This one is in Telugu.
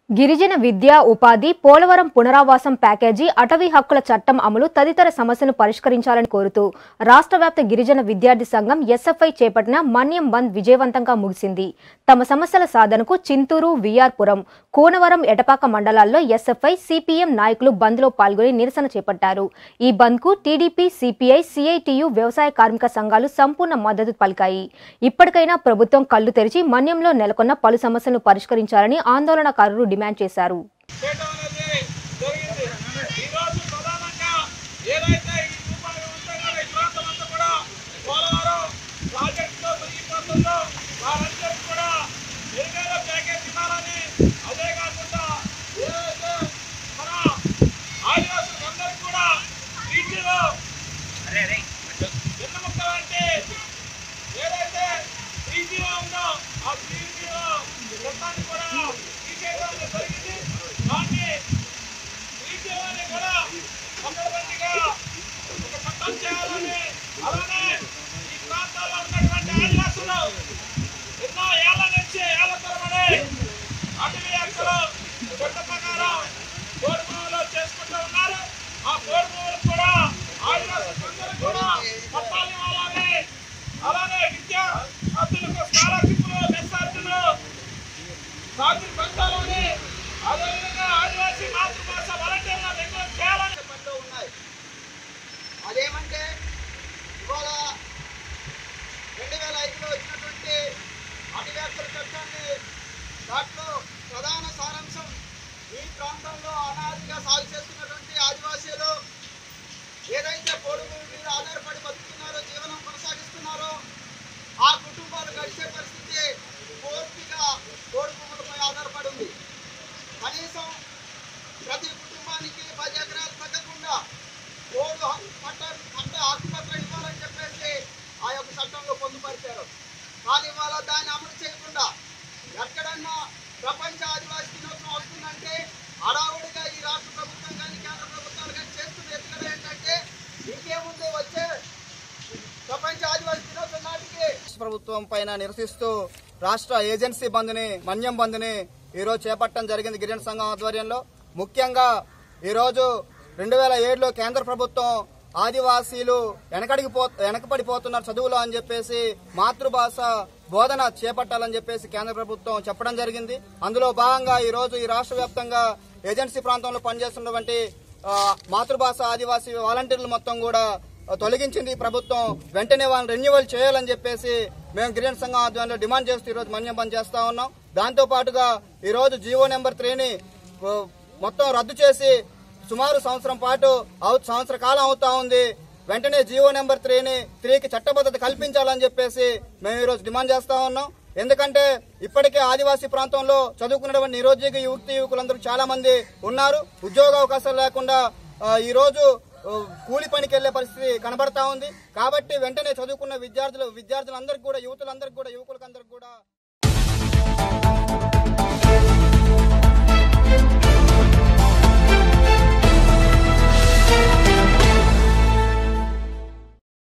గిరిజన విద్యా ఉపాధి పోలవరం పునరావాసం ప్యాకేజీ అటవీ హక్కుల చట్టం అమలు తదితర సమస్యలను పరిష్కరించాలని కోరుతూ రాష్ట్ర వ్యాప్త గిరిజన విద్యార్థి సంఘం ఎస్ఎఫ్ఐ చేపట్టిన మన్యం బంద్ విజయవంతంగా ముగిసింది తమ సమస్యల సాధనకు చింతూరు విఆర్పురం కోనవరం ఎటపాక మండలాల్లో ఎస్ఎఫ్ఐ సిపిఎం నాయకులు బంద్లో పాల్గొని నిరసన చేపట్టారు ఈ బంద్కు టీడీపీ సిపిఐ సిఐటియు వ్యవసాయ కార్మిక సంఘాలు సంపూర్ణ మద్దతు పలికాయి ఇప్పటికైనా ప్రభుత్వం కళ్లు తెరిచి మన్యంలో నెలకొన్న పలు సమస్యలను పరిష్కరించాలని ఆందోళనకారులు డిమాండ్ చేశారు చేయటం అనేది జరిగింది. ఈరోజు ప్రధానంగా ఏదైతే ఈ రూపాయలు ఉంటుందో ఈ ప్రాంతం అంతా కూడా పోలవరం ప్రాజెక్టులో మునిగిపోతుందో వారందరికీ కూడా మెరుగైన ప్యాకేజ్ ఇవ్వాలని అదే కాకుండా ఏదైతే మన ఆదివాసులందరికీ కూడా వీటిలో వెన్నముక్కలు అంటే ఏదైతే త్రీజీలో ఉందో ఆ త్రీజీలో మొత్తాన్ని కూడా తీసేయడం జరిగింది దాన్ని త్రీజీలోని కూడా పకడ్బందీగా ఒక చట్టం చేయాలని అలానే ఈ ప్రాంతాల్లో ఉన్నటువంటి ఆదివాసులు ఎన్నో ఏళ్ల నుంచి ఏళ్ల తరబడి అటవీ హక్కులు చట్ట ప్రకారం పోడు భూములు చేసుకుంటూ ఉన్నారు ఆ పోడు భూములు కూడా ఆదివాసులందరూ కూడా పట్టాలు ఇవ్వాలని అలానే విద్యా అర్థులకు స్కాలర్షిప్లు మెస్సార్జులు సాగులు పెంచాలని అదేవిధంగా ఆదివాసీ మాతృభాష వాలంటీర్ల రెగ్యులర్ చేయాలని పనిలో ఉన్నాయి అదేమంటే ఇవాళ రెండు వేల ఐదులో వచ్చినటువంటి అటువ్యాఖ్యల చట్టాన్ని దాంట్లో ప్రధాన సారాంశం ఈ ప్రాంతంలో అనాదిగా సాగు చేస్తున్నటువంటి ఆదివాసీలు ఏదైతే పొడుగు మీద ఆధారపడి బతుకుతున్నారో జీవనం కొనసాగిస్తున్నారో ఆ కుటుంబాలు గడిచే పరిస్థితి పూర్తిగా కోడి భూములపై ఆధారపడి ఉంది కనీసం ప్రతి కుటుంబానికి పది ఎకరాలు తగ్గకుండా కోడు హక్కు పట్ట పట్ట హక్కుపత్రం ఇవ్వాలని చెప్పేసి ఆ యొక్క చట్టంలో పొందుపరిచారు కానీ ఇవాళ దాన్ని అమలు చేయకుండా ఎక్కడన్నా ప్రపంచ ఆదివాసీ దినోత్సవం వస్తుందంటే హడావుడిగా ఈ రాష్ట్ర ప్రభుత్వం కానీ కేంద్ర ప్రభుత్వాలు కానీ చేస్తున్న ఎత్తుగడ ఏంటంటే ఇంకేముంది వచ్చే ప్రపంచ ఆదివాసీ దినోత్సవం నాటికి రాష్ట్ర ప్రభుత్వం పైన నిరసిస్తూ రాష్ట్ర ఏజెన్సీ బంద్ని మన్యం బంద్ని ఈరోజు చేపట్టడం జరిగింది గిరిజన సంఘం ఆధ్వర్యంలో ముఖ్యంగా ఈరోజు రెండు వేల ఏడులో కేంద్ర ప్రభుత్వం ఆదివాసీలు వెనకడికి పో వెనకపడిపోతున్నారు చదువులో అని చెప్పేసి మాతృభాష బోధన చేపట్టాలని చెప్పేసి కేంద్ర ప్రభుత్వం చెప్పడం జరిగింది అందులో భాగంగా ఈ రోజు ఈ రాష్ట్ర వ్యాప్తంగా ఏజెన్సీ ప్రాంతంలో పనిచేస్తున్నటువంటి ఆ, మాతృభాష ఆదివాసీ వాలంటీర్లు మొత్తం కూడా తొలగించింది ఈ ప్రభుత్వం వెంటనే వాళ్ళని రెన్యువల్ చేయాలని చెప్పేసి మేము గిరిజన సంఘం ఆధ్వర్యంలో డిమాండ్ చేస్తూ ఈరోజు మన్యం బంద్ చేస్తా ఉన్నాం దాంతో పాటుగా ఈరోజు జీవో నెంబర్ త్రీని ఓ, మొత్తం రద్దు చేసి సుమారు సంవత్సరం పాటు అవు- సంవత్సర కాలం అవుతా ఉంది వెంటనే జీవో నెంబర్ త్రీని త్రీకి చట్టబద్ధత కల్పించాలని చెప్పేసి మేము ఈరోజు డిమాండ్ చేస్తా ఉన్నాం ఎందుకంటే ఇప్పటికే ఆదివాసీ ప్రాంతంలో చదువుకున్నటువంటి నిరుద్యోగ యువతి యువకులందరూ చాలా మంది ఉన్నారు ఉద్యోగ అవకాశాలు లేకుండా ఆ, ఈ రోజు ఆ, కూలి పనికి వెళ్లే పరిస్థితి కనబడతా ఉంది కాబట్టి వెంటనే చదువుకున్న విద్యార్థులు విద్యార్థులందరికీ కూడా యువతులందరికీ కూడా యువకులందరికీ కూడా